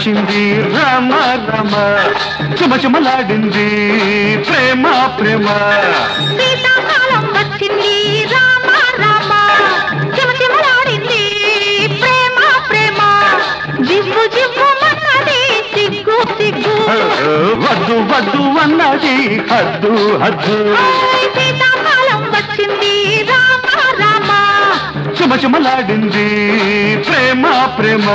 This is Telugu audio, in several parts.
వచ్చింది రామ రామ చెమచెమలాడింది ప్రేమ ప్రేమ సీతాకాలం వచ్చింది రామ రామ చిమచిమలాడింది ప్రేమ ప్రేమ జివ్వు జివ్వు మన్నది సిగ్గు సిగ్గు వద్దు వద్దు అన్నది హద్దు హద్దు హాయ్ సీతాకాలం వచ్చింది రామ రామ చెమచెమలాడింది ప్రేమ ప్రేమ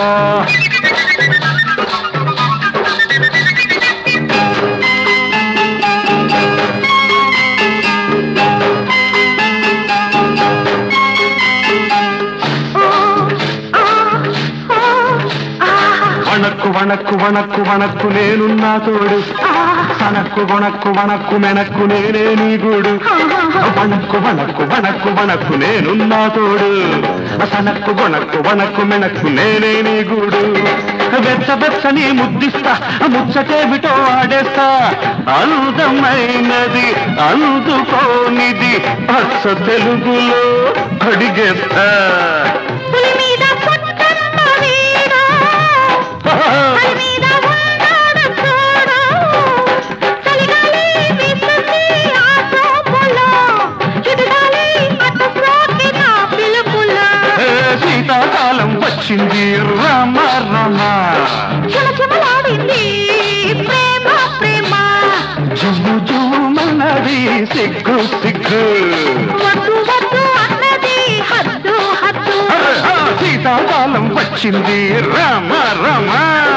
ఓ ఆ ఓ ఆ వణక్కు వణక్కు వణక్కు వణక్కు నేనున్నా తోడు సనక్కు వణక్కు వణక్కు మెనక్కు నేనే నీ గూడు వణక్కు వణక్కు వణక్కు వణక్కు నేనున్నా తోడు సనక్కు వణక్కు వణక్కు మెనక్కు నేనే నీ గూడు వెచ్చ వెచ్చని ముద్దిస్తా ముచ్చటేమిటో ఆడేస్తా అందమైనది అందుకోనిది అచ్చ తెలుగులో అడిగేస్తా పులి మీద పుట్టన్న వీడు పులి మీద ఉన్నాడు చూడు చలిగాలి వీస్తుంది ఆ చూపులో చిరుగాలి అటు సోకిన పిలుపులో ఏ శీతాకాలం వచ్చింది రామ రామ చిమచిమలాడింది ప్రేమ ప్రేమ జుమ్ము జుమ్మన్నది సిగ్గు సిగ్గు వద్దు వద్దు అన్నది హద్దు హద్దు అరే, ఆ శీతాకాలం వచ్చింది రామ రామ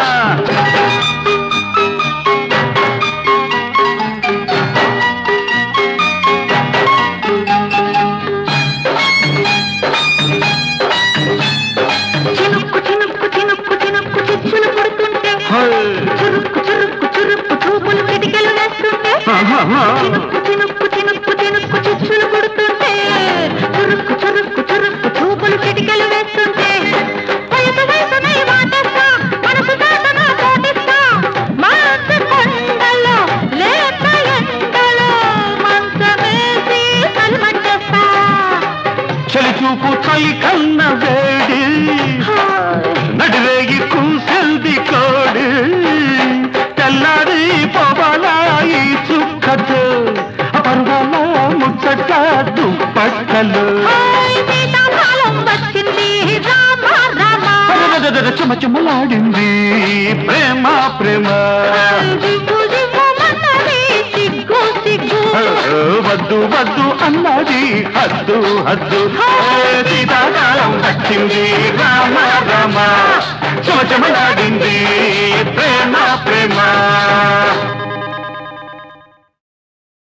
చినుక్కు చినుక్కు చినుక్కు చినుక్కు చిచ్చులు పుడుతుంటే హై. చురుక్కు చురుక్కు చురుక్కు చూపులు కిటికలు వేస్తుంటే ఆహాహా. చినుక్కు చినుక్కు చినుక్కు చినుక్కు చిచ్చులు పుడుతుంటే చురుక్కు చురుక్కు చురుక్కు చూపులు కిటికలు వేస్తుంటే వయసు వయసునై వాటేస్తా మనసు దాటన తోటిస్తా మనసు కొండలో లేత ఎండలో మంచమేసి సల్మంచేస్తా చలి చూపు చలి కన్న వేడి నడిరేగి కూసెల్ది కోడి తెల్లారి పోవాలా ఈ చుక్కతో పర్వాల ముచ్చట దుప్పట్టలు హాయ్ సీతాకాలం వచ్చింది రామ రామ చెమచెమలాడింది ప్రేమ ప్రేమ జిగ్గు జిగ్గు మన్నది సిగ్గు సిగ్గు వద్దు వద్దు అన్నది హద్దు హద్దు ఏ సీతాకాలం వచ్చింది రామ రామ చెమచెమలాడింది